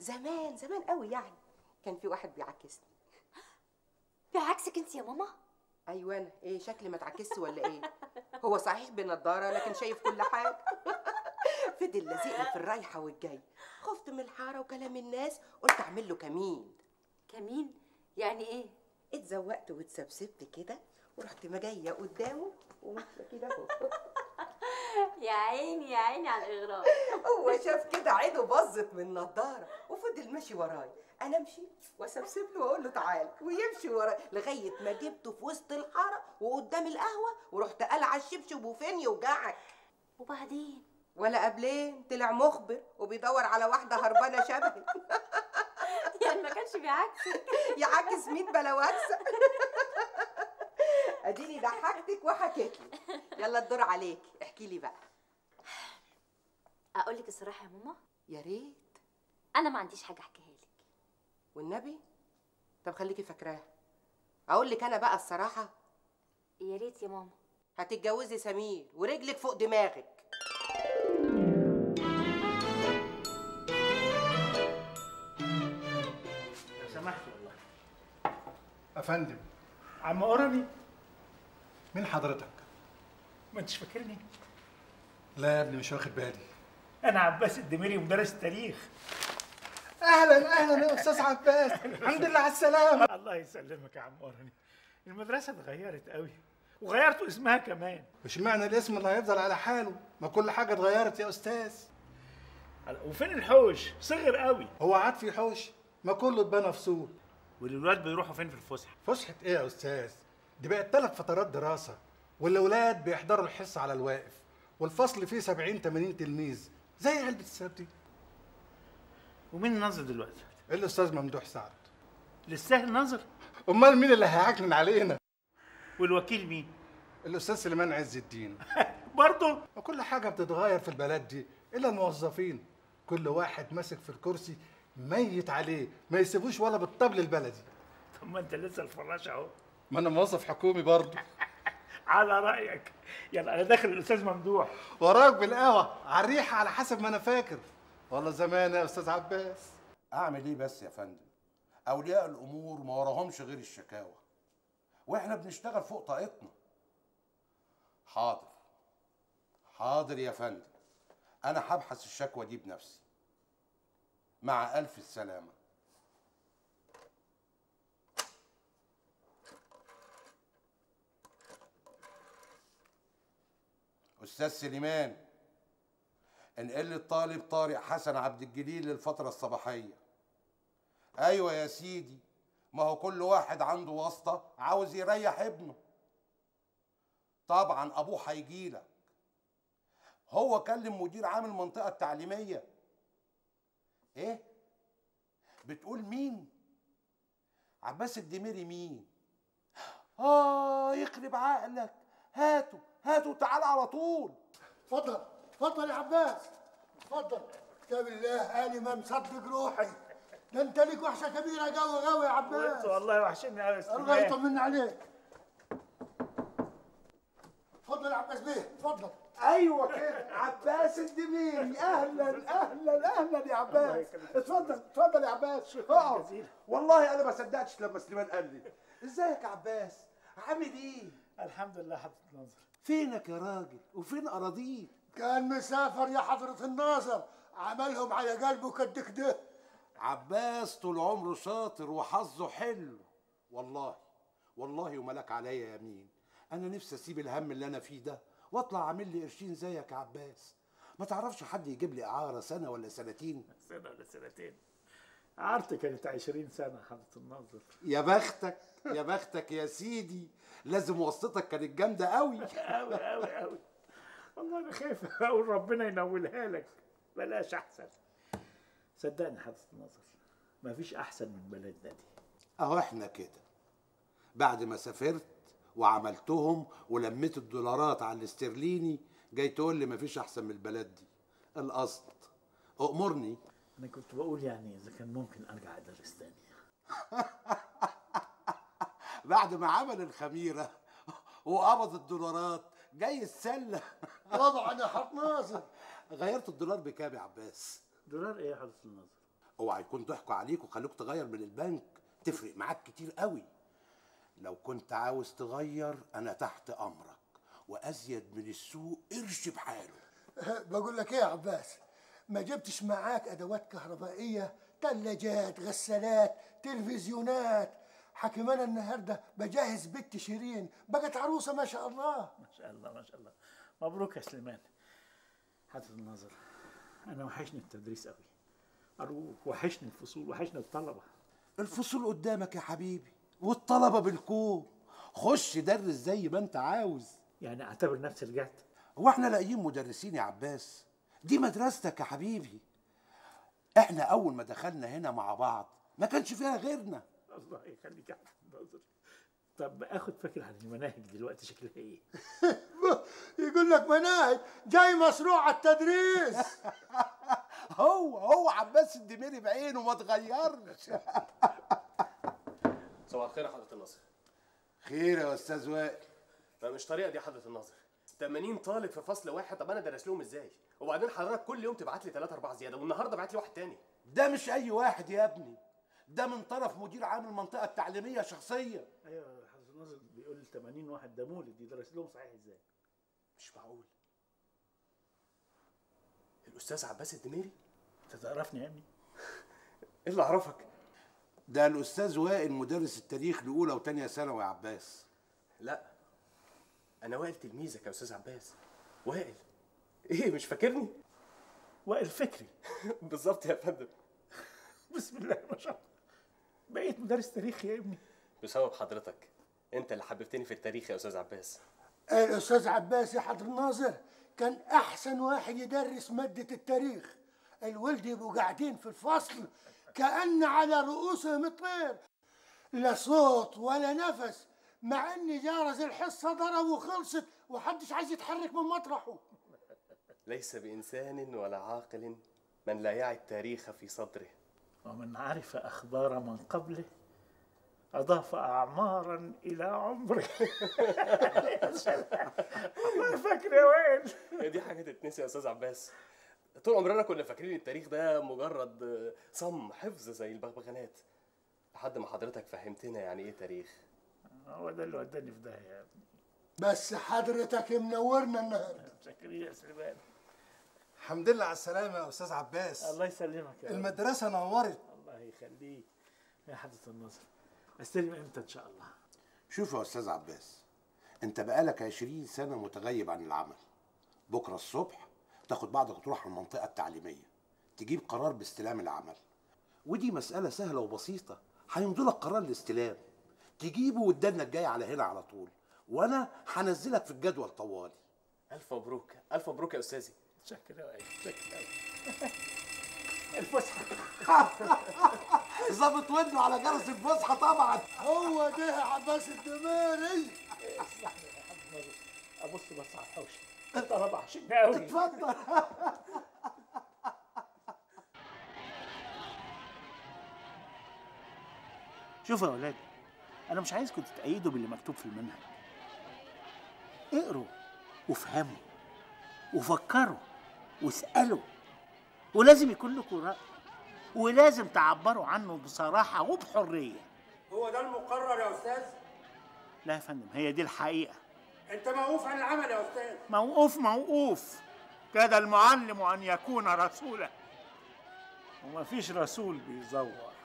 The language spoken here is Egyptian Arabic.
زمان زمان قوي يعني كان في واحد بيعكسني بعكسك انت يا ماما ايوه انا ايه شكلي ما اتعكست ولا ايه هو صحيح بنضاره لكن شايف كل حاجه فضل لازقني في الرايحه والجاي خفت من الحاره وكلام الناس قلت اعمل له كمين كمين يعني ايه اتزوقت واتسبسبت كده ورحت ما جايه قدامه وماشيه كده اهو يا عيني يا عيني على الاغراء هو شاف كده عينه باظت من النضاره وفضل ماشي ورايا انا امشي واسبسب له واقول له تعالى ويمشي ورايا لغايه ما جبته في وسط الحاره وقدام القهوه ورحت قلع الشبشب وفين يوجعك وبعدين ولا قبلين طلع مخبر وبيدور على واحده هربانه شبهي يعني ما كانش بيعكسك يعكس مين بلا وكسه اديني ضحكتك وحكيت لي يلا الدور عليك احكي لي بقى اقول لك الصراحه يا ماما يا ريت انا ما عنديش حاجه احكيها لك والنبي طب خليكي فاكراها اقول لك انا بقى الصراحه يا ريت يا ماما هتتجوزي سمير ورجلك فوق دماغك لو سمحت والله افندم عم قرني مين حضرتك ما انتش فاكرني لا يا ابني مش واخد بالي انا عباس الدميري مدرس التاريخ اهلا اهلا يا استاذ عباس الحمد لله على السلامه الله يسلمك يا عم قرني المدرسه اتغيرت قوي وغيرتوا اسمها كمان مش معنى الاسم اللي هيفضل على حاله ما كل حاجه اتغيرت يا استاذ وفين الحوش صغر قوي هو عاد في حوش ما كله اتبنى فصول والولاد بيروحوا فين في الفسحه فسحه ايه يا استاذ دي بقت ثلاث فترات دراسه والاولاد بيحضروا الحصه على الواقف والفصل فيه 70 80 تلميذ زي علبه السبت دي ومين ناظر دلوقتي الاستاذ ممدوح سعد لسه ناظر امال مين اللي هيعكنن علينا والوكيل مين الاستاذ سليمان عز الدين برضه وكل حاجه بتتغير في البلد دي الا الموظفين كل واحد ماسك في الكرسي ميت عليه ما يسيبوش ولا بالطبل البلدي طب ما انت لسه الفراش اهو ما انا موظف حكومي برضه على رايك يلا انا داخل الاستاذ ممدوح وراك بالقهوه على الريحه على حسب ما انا فاكر والله زمان يا استاذ عباس اعمل ايه بس يا فندم اولياء الامور ما وراهمش غير الشكاوى واحنا بنشتغل فوق طاقتنا حاضر حاضر يا فندم انا هبحث الشكوى دي بنفسي مع الف السلامه استاذ سليمان انقل لي الطالب طارق حسن عبد الجليل للفتره الصباحيه ايوه يا سيدي ما هو كل واحد عنده واسطه عاوز يريح ابنه طبعا ابوه هيجيلك هو كلم مدير عام المنطقه التعليميه ايه بتقول مين عباس الدميري مين اه يخرب عقلك هاته هاته تعال على طول اتفضل اتفضل يا عباس اتفضل كتاب الله انا ما مصدق روحي ده انت ليك وحشه كبيره قوي قوي يا وانت عباس والله وحشني قوي يا الله استاذ يطمن عليك اتفضل يا عباس بيه اتفضل ايوه كده عباس الدميري اهلا اهلا اهلا يا عباس اتفضل اتفضل يا عباس اقعد جزيلا. والله انا ما صدقتش لما سليمان قال لي ازيك يا عباس عامل ايه الحمد لله حضرة النظر فينك يا راجل وفين اراضيك كان مسافر يا حضرة الناظر عملهم على قلبه كد كده عباس طول عمره شاطر وحظه حلو والله والله وملك عليا يمين انا نفسي اسيب الهم اللي انا فيه ده واطلع اعمل لي قرشين زيك يا عباس ما تعرفش حد يجيب لي اعاره سنه ولا سنتين سنه ولا سنتين عارتي كانت 20 سنه حضرة النظر يا بختك يا بختك يا سيدي لازم واسطتك كانت جامده قوي قوي قوي قوي والله انا خايف اقول ربنا ينولها لك بلاش احسن صدقني حضرة النظر مفيش احسن من بلدنا دي اهو احنا كده بعد ما سافرت وعملتهم ولميت الدولارات على الاسترليني جاي تقول لي مفيش احسن من البلد دي القصد امرني انا كنت بقول يعني اذا كان ممكن ارجع ادرس تاني بعد ما عمل الخميره وقبض الدولارات جاي السله طبعا يا حض ناظر غيرت الدولار بكام يا عباس دولار ايه يا حضرة النظر اوعى يكون ضحكوا عليك وخلوك تغير من البنك تفرق معاك كتير قوي لو كنت عاوز تغير انا تحت امرك وازيد من السوق قرش بحاله بقول لك ايه يا عباس ما جبتش معاك ادوات كهربائيه ثلاجات غسالات تلفزيونات حكيم انا النهارده بجهز بنت شيرين بقت عروسه ما شاء الله ما شاء الله ما شاء الله مبروك يا سليمان حضرة النظر انا وحشني التدريس قوي ارجوك وحشني الفصول وحشني الطلبه الفصول قدامك يا حبيبي والطلبه بالكوم خش درس زي ما انت عاوز يعني اعتبر نفسي رجعت هو احنا لاقيين مدرسين يا عباس دي مدرستك يا حبيبي احنا اول ما دخلنا هنا مع بعض ما كانش فيها غيرنا الله يخليك يا حضرة النظر طب اخد فكره عن المناهج دلوقتي شكلها ايه يقول لك مناهج جاي مشروع على التدريس هو هو عباس الدميري بعينه ما اتغيرش صباح الخير يا حضرة الناظر خير يا استاذ وائل ما مش طريقة دي يا حضرة الناظر 80 طالب في فصل واحد طب انا درس لهم ازاي وبعدين حضرتك كل يوم تبعت لي 3 4 زيادة والنهارده بعت لي واحد تاني ده مش اي واحد يا ابني ده من طرف مدير عام المنطقه التعليميه شخصيا ايوه حضرة النظر بيقول 80 واحد ده مولد يدرس لهم صحيح ازاي مش معقول الاستاذ عباس الدميري انت تعرفني يا ابني ايه اللي اعرفك ده الاستاذ وائل مدرس التاريخ لاولى وثانيه ثانوي يا عباس لا انا وائل تلميذك يا استاذ عباس وائل ايه مش فاكرني وائل فكري بالظبط يا فندم بسم الله ما شاء الله بقيت مدرس تاريخ يا ابني بسبب حضرتك انت اللي حببتني في التاريخ يا استاذ عباس الاستاذ عباس يا حضر الناظر كان احسن واحد يدرس ماده التاريخ الولد يبقوا قاعدين في الفصل كأن على رؤوسهم الطير لا صوت ولا نفس مع ان جرس الحصه ضرب وخلصت وحدش عايز يتحرك من مطرحه ليس بإنسان ولا عاقل من لا يعي التاريخ في صدره ومن عرف اخبار من قبله اضاف اعمارا الى عمره يا سلام. الله فاكر يا وائل هي دي حاجة تتنسي يا أستاذ عباس طول عمرنا كنا فاكرين التاريخ ده مجرد آه، صم حفظ زي البغبغانات لحد ما حضرتك فهمتنا يعني ايه تاريخ هو ده اللي وداني في داهيه يا ابني بس حضرتك منورنا النهارده شكرا يا سليمان الحمد لله على السلامه يا استاذ عباس الله يسلمك يا رب. المدرسه نورت الله يخليك يا حضرة النظر استلم امتى ان شاء الله شوف يا استاذ عباس انت بقالك 20 سنه متغيب عن العمل بكره الصبح تاخد بعضك وتروح المنطقه التعليميه تجيب قرار باستلام العمل ودي مساله سهله وبسيطه هيمضوا لك قرار الاستلام تجيبه وتدلنا الجاي على هنا على طول وانا هنزلك في الجدول طوالي ألف مبروك ألف مبروك يا أستاذي شكرا يا وائل شكرا أوي. الفسحه ظابط ودنه على جرس الفسحه طبعا هو ده يا عباس الدميري اسمح لي يا حضرة النظر ابص بس على الحوش انت ربع عشان قوي اتفضل شوفوا يا اولاد انا مش عايزكم تتأيدوا باللي مكتوب في المنهج اقروا وافهموا وفكروا واسألوا ولازم يكون لكم رأي ولازم تعبروا عنه بصراحة وبحرية هو ده المقرر يا استاذ لا يا فندم هي دي الحقيقة انت موقوف عن العمل يا استاذ موقوف موقوف كاد المعلم أن يكون رسولا وما فيش رسول بيزور